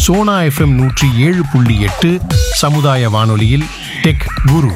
Sona FM நூற்றி ஏழு புள்ளி எட்டு சமுதாய வானொலியில் டெக் குரு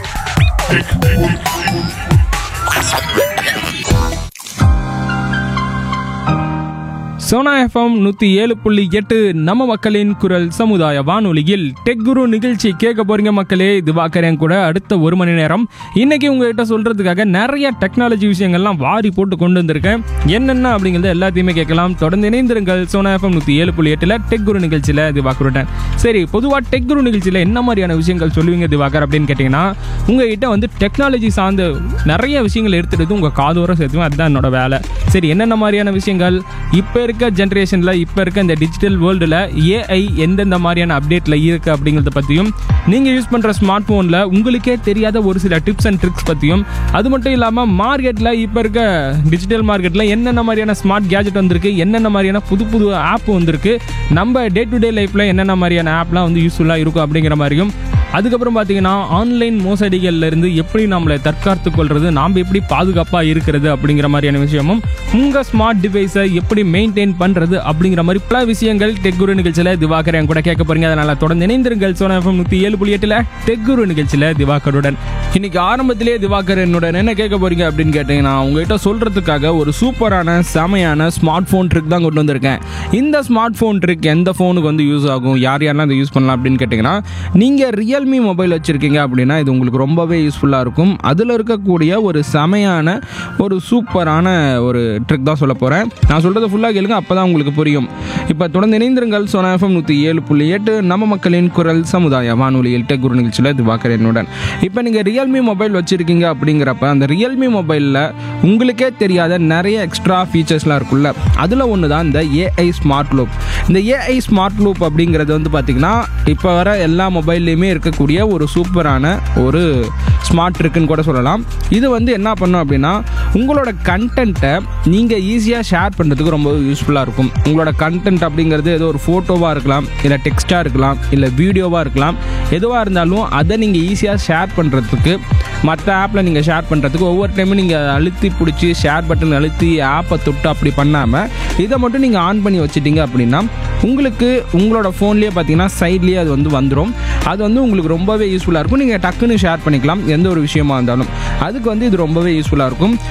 சோனா எஃப்எம் நூற்றி ஏழு புள்ளி எட்டு நம்ம மக்களின் குரல் சமுதாய வானொலியில் டெக் குரு நிகழ்ச்சி கேட்க போறீங்க மக்களே இது பார்க்குறேன் கூட அடுத்த ஒரு மணி நேரம் இன்னைக்கு உங்ககிட்ட சொல்றதுக்காக நிறைய டெக்னாலஜி விஷயங்கள்லாம் வாரி போட்டு கொண்டு வந்திருக்கேன் என்னென்ன அப்படிங்கிறத எல்லாத்தையுமே கேட்கலாம் தொடர்ந்து இணைந்திருங்கள் சோனா எஃப்எம் நூற்றி ஏழு புள்ளி எட்டில் டெக் குரு நிகழ்ச்சியில் இது பார்க்குறேன் சரி பொதுவாக டெக் குரு நிகழ்ச்சியில் என்ன மாதிரியான விஷயங்கள் சொல்லுவீங்க திவாகர் அப்படின்னு கேட்டிங்கன்னா உங்ககிட்ட வந்து டெக்னாலஜி சார்ந்த நிறைய விஷயங்கள் எடுத்துட்டு உங்கள் காதோர சேர்த்துவேன் அதுதான் என்னோட வேலை சரி என்னென்ன மாதிரியான விஷயங்கள் இப்போ இருக்க ஜென்ரேஷனில் இப்போ இருக்க இந்த டிஜிட்டல் வேர்ல்டில் ஏஐ எந்தெந்த மாதிரியான அப்டேட்டில் இருக்குது அப்படிங்கிறத பற்றியும் நீங்கள் யூஸ் பண்ணுற ஸ்மார்ட் ஃபோனில் உங்களுக்கே தெரியாத ஒரு சில டிப்ஸ் அண்ட் ட்ரிக்ஸ் பற்றியும் அது மட்டும் இல்லாமல் மார்க்கெட்டில் இப்போ இருக்க டிஜிட்டல் மார்க்கெட்டில் என்னென்ன மாதிரியான ஸ்மார்ட் கேஜெட் வந்திருக்கு என்னென்ன மாதிரியான புது புது ஆப் வந்திருக்கு நம்ம டே டு டே லைஃப்பில் என்னென்ன மாதிரியான ஆப்லாம் வந்து யூஸ்ஃபுல்லாக இருக்கும் அப்படிங்கிற மாதிரியும் அதுக்கப்புறம் பார்த்தீங்கன்னா ஆன்லைன் மோசடிகள்ல இருந்து எப்படி நம்மளை தற்காத்து கொள்றது நாம் எப்படி பாதுகாப்பாக இருக்கிறது அப்படிங்கிற மாதிரியான விஷயமும் உங்கள் ஸ்மார்ட் டிவைஸை எப்படி மெயின்டைன் பண்ணுறது அப்படிங்கிற மாதிரி பல விஷயங்கள் டெக்குரு நிகழ்ச்சியில் திவாகர் என் கூட கேட்க போறீங்க அதனால தொடர்ந்து இணைந்திருங்கள் சோனா எஃப்எம் நூற்றி ஏழு புள்ளி எட்டில் டெக்குரு நிகழ்ச்சியில் திவாகருடன் இன்னைக்கு ஆரம்பத்திலேயே திவாகர் என்னுடன் என்ன கேட்க போறீங்க அப்படின்னு கேட்டீங்கன்னா உங்ககிட்ட சொல்றதுக்காக ஒரு சூப்பரான செமையான ஸ்மார்ட் ஃபோன் ட்ரிக் தான் கொண்டு வந்திருக்கேன் இந்த ஸ்மார்ட் ஃபோன் ட்ரிக் எந்த ஃபோனுக்கு வந்து யூஸ் ஆகும் யார் யாரெல்லாம் இதை யூஸ் பண்ணலாம் அப்படின்னு கேட்டிங்கன்னா நீங்கள் ரியல்மி மொபைல் வச்சுருக்கீங்க அப்படின்னா இது உங்களுக்கு ரொம்பவே யூஸ்ஃபுல்லாக இருக்கும் அதில் இருக்கக்கூடிய ஒரு செமையான ஒரு சூப்பரான ஒரு ட்ரிக் தான் சொல்ல போகிறேன் நான் சொல்கிறத ஃபுல்லாக கேளுங்க அப்போ தான் உங்களுக்கு புரியும் இப்போ தொடர்ந்து இணைந்திருங்கள் சோனா எஃப்எம் நூற்றி ஏழு புள்ளி எட்டு நம்ம மக்களின் குரல் சமுதாய வானொலியில் டெக் குரு நிகழ்ச்சியில் இது பார்க்குறேன் என்னுடன் இப்போ நீங்கள் ரியல்மி மொபைல் வச்சுருக்கீங்க அப்படிங்கிறப்ப அந்த ரியல்மி மொபைலில் உங்களுக்கே தெரியாத நிறைய எக்ஸ்ட்ரா ஃபீச்சர்ஸ்லாம் இருக்குல்ல அதில் ஒன்று தான் இந்த ஏஐ ஸ்மார்ட் லூப் இந்த ஏஐ ஸ்மார்ட் லூப் அப்படிங்கிறது வந்து பார்த்திங்கன்னா இப்போ வர எல்லா மொபைல்லையுமே இருக்கக்கூடிய ஒரு சூப்பரான ஒரு ஸ்மார்ட் இருக்குன்னு கூட சொல்லலாம் இது வந்து என்ன பண்ணும் அப்படின்னா உங்களோட கண்டென்ட்டை நீங்கள் ஈஸியாக ஷேர் பண்ணுறதுக்கு ரொம்ப யூஸ்ஃபுல்லாக இருக்கும் உங்களோட கண்டென்ட் அப்படிங்கிறது ஏதோ ஒரு ஃபோட்டோவாக இருக்கலாம் இல்லை டெக்ஸ்ட்டாக இருக்கலாம் இல்லை வீடியோவாக இருக்கலாம் எதுவாக இருந்தாலும் அதை நீங்கள் ஈஸியாக ஷேர் பண்ணுறதுக்கு மற்ற ஆப்பில் நீங்கள் ஷேர் பண்ணுறதுக்கு ஒவ்வொரு டைமும் நீங்கள் அழுத்தி பிடிச்சி ஷேர் பட்டன் அழுத்தி ஆப்பை தொட்டு அப்படி பண்ணாமல் இதை மட்டும் நீங்கள் ஆன் பண்ணி வச்சிட்டீங்க அப்படின்னா உங்களுக்கு உங்களோட ஃபோன்லேயே பார்த்தீங்கன்னா சைட்லேயே அது வந்து வந்துடும் அது வந்து உங்களுக்கு ரொம்பவே யூஸ்ஃபுல்லாக இருக்கும் நீங்கள் டக்குன்னு ஷேர் பண்ணிக்கலாம் எந்த ஒரு விஷயமா இருந்தாலும் அதுக்கு வந்து இது ரொம்பவே யூஸ்ஃபுல்லாக இருக்கும்